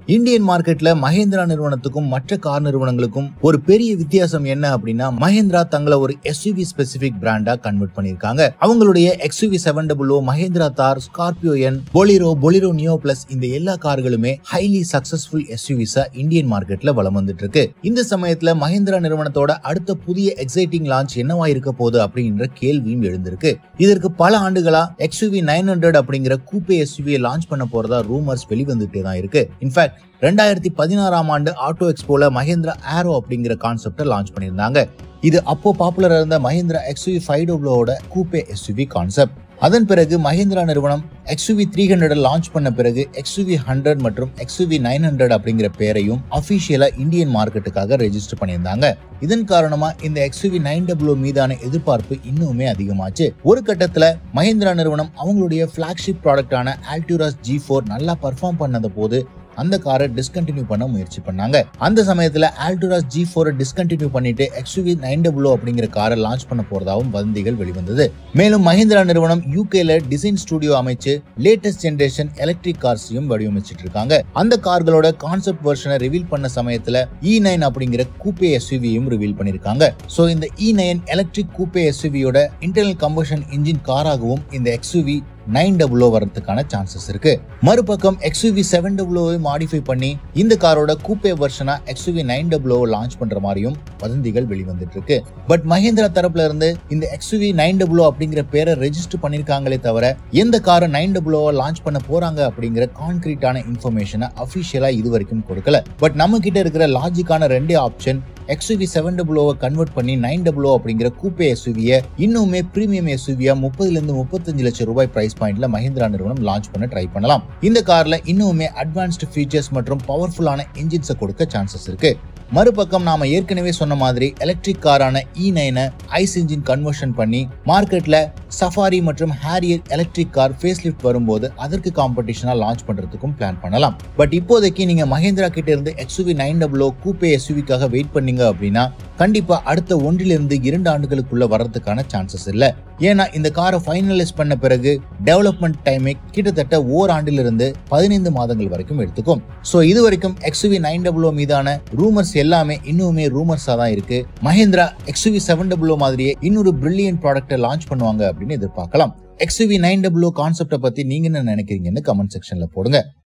Indian மார்க்கெட்ல மஹேந்திரா நிறுவனத்துக்கும் மற்ற கார் நிறுவனங்களுக்கும் ஒரு பெரிய வித்தியாசம் என்ன அப்படின்னா மஹேந்திரா தங்களை ஒரு எஸ்யூவி ஸ்பெசிபிக் பிராண்டா கன்வெர்ட் பண்ணிருக்காங்க அவங்களுடைய XUV seven double O Mahindra Thar Scorpio N Bolero Bolero Neo plus இந்த எல்லா கார்களுமே ஹைலி சக்சஸ்ஃபுல் எஸ்யூவிஸா இந்தியன் மார்க்கெட்ல வலம் வந்துட்டு இருக்கு இந்த சமயத்துல மஹேந்திரா நிறுவனத்தோட அடுத்த புதிய எக்ஸைட்டிங் லான்ச் என்னவா இருக்க போகுது அப்படின்ற கேள்வியும் எழுந்திருக்கு இதற்கு பல ஆண்டுகளா எக்ஸ்யூவி நைன் ஹண்ட்ரட் அப்படிங்கிற கூப்பே எஸ்யூவியை லான்ச் பண்ண போறதா ரூமர்ஸ் வெளிவந்துட்டே தான் இருக்கு இன்ஃபேக்ட் ரெண்டாயிரத்தி பதினாறாம் ஆண்டு ஆட்டோ எக்ஸ்போல மஹேந்திரா ஆரோ அப்படிங்கிற கான்செப்டை லான்ச் பண்ணியிருந்தாங்க இது அப்போ பாப்புலரா இருந்த மஹேந்திரா எக்ஸ்யூவி ஃபைவ் டபுளோட கூப்பே எஸ்யூவி கான்செப்ட் அதன் பிறகு மஹேந்திரா நிறுவனம் எக்ஸ்யூவி த்ரீ ஹண்ட்ரட் லான்ச் பண்ண பிறகு எக்ஸ்யூவி ஹண்ட்ரட் மற்றும் எக்ஸ்யூவி நைன் ஹண்ட்ரட் அப்படிங்கிற பேரையும் அபிஷியலா இந்தியன் மார்க்கெட்டுக்காக ரெஜிஸ்டர் பண்ணியிருந்தாங்க இதன் காரணமா இந்த எக்ஸ்யூவி நைன் டபுள் மீதான எதிர்பார்ப்பு இன்னுமே அதிகமாச்சு ஒரு கட்டத்துல மஹேந்திரா நிறுவனம் அவங்களுடைய பிளாக்ஷிப் ப்ராடக்டான ஆல்டியூராஸ் ஜி ஃபோர் நல்லா பர்ஃபார்ம் பண்ணத போது அந்த காரை டிஸ்கண்டினியூ பண்ண முயற்சி பண்ணாங்க அந்த சமயத்துல ஆல்டுராஸ் ஜி ஃபோரை டிஸ்கண்டினியூ பண்ணிட்டு எக்ஸ்யூவி நைன் டபுள் அப்படிங்கிற காரை லான்ச் பண்ண போறதாவும் வதந்திகள் வெளிவந்தது மேலும் மஹிந்திரா நிறுவனம் யூகேல டிசைன் ஸ்டுடியோ அமைச்சு லேட்டஸ்ட் ஜெனரேஷன் எலக்ட்ரிக் கார்ஸையும் வடிவமைச்சிட்டு இருக்காங்க அந்த கார்களோட கான்செப்ட் வெர்ஷனை ரிவீல் பண்ண சமயத்துல இ நைன் அப்படிங்கிற கூப்பே எஸ்யூவியும் ரிவீல் பண்ணிருக்காங்க சோ இந்த இ நைன் எலக்ட்ரிக் கூப்பே எஸ்யூவியோட இன்டர்னல் கம்பஷன் இன்ஜின் காராகவும் இந்த எக்ஸ்யூவி நைன் டபுள் ஓ வரதுக்கான சான்சஸ் இருக்கு மறுபக்கம் எக்ஸ்யூவி செவன் டபுள் ஓவை மாடிஃபை பண்ணி இந்த காரோட கூப்பே வெர்ஷனா XUV nine double O launch பண்ற மாதிரியும் வதந்திகள் வெளிவந்துட்டு இருக்கு பட் மஹேந்திரா தரப்புல இருந்து இந்த எக்ஸ்யூவி நைன் டபுள் ஓ அப்படிங்கிற பேரை ரெஜிஸ்டர் பண்ணிருக்காங்களே தவிர எந்த காரை நைன் டபுள் ஓ லான்ச் பண்ண போறாங்க அப்படிங்கிற கான்கிரீட்டான இன்ஃபர்மேஷனை அபிஷியலா இது வரைக்கும் கொடுக்கல பட் நம்ம கிட்ட இருக்கிற லாஜிக்கான ரெண்டே ஆப்ஷன் எக்ஸ்யூவி செவன் டபுள் ஓவை கன்வெர்ட் பண்ணி நைன் டபுள் ஓ அப்படிங்கிற கூப்பே எஸ்யூவியை இன்னுமே பிரீமியம் எஸ்யூவியா முப்பதுல இருந்து முப்பத்தஞ்சு லட்சம் ரூபாய் பிரைஸ் பாயிண்ட்ல மஹிந்திரா நிறுவனம் லான்ச் பண்ண ட்ரை பண்ணலாம் இந்த கார்ல இன்னுமே அட்வான்ஸ்டு ஃபீச்சர்ஸ் மற்றும் பவர்ஃபுல்லான இன்ஜின்ஸை கொடுக்க சான்சஸ் இருக்கு மறுபக்கம் நாம ஏற்கனவே சொன்ன மாதிரி எலக்ட்ரிக் காரான இ நைனை ஐஸ் இன்ஜின் கன்வர்ஷன் பண்ணி மார்க்கெட்ல சஃபாரி மற்றும் Harrier electric car facelift வரும்போது அதற்கு காம்படிஷனா லான்ச் பண்றதுக்கும் பிளான் பண்ணலாம் பட் இப்போதைக்கு நீங்க மஹேந்திரா கிட்ட இருந்து எக்ஸ்யூவி நைன் டபுள் கூப்பே எஸ்யூவிக்காக வெயிட் பண்ணீங்க அப்படின்னா கண்டிப்பா அடுத்த ஒன்றிலிருந்து இரண்டு ஆண்டுகளுக்குள்ள வர்றதுக்கான சான்சஸ் இல்ல ஏன்னா இந்த காரை ஃபைனலைஸ் பண்ண பிறகு டெவலப்மெண்ட் டைமே கிட்டத்தட்ட ஓராண்டிலிருந்து பதினைந்து மாதங்கள் வரைக்கும் எடுத்துக்கும் சோ இது வரைக்கும் எக்ஸ்யூவி நைன் டபுள் மீதான ரூமர்ஸ் எல்லாமே இன்னுமே ரூமர்ஸா தான் இருக்கு மஹேந்திரா எக்ஸ்யூவி செவன் டபுள் மாதிரியே இன்னொரு பிரில்லியன்ட் ப்ராடக்ட்டை லான்ச் பண்ணுவாங்க அப்படின்னு எதிர்பார்க்கலாம் எக்ஸ்யூவி நைன் டபுள் கான்செப்டை பத்தி நீங்க என்ன நினைக்கிறீங்கன்னு கமெண்ட் செக்ஷன்ல போடுங்க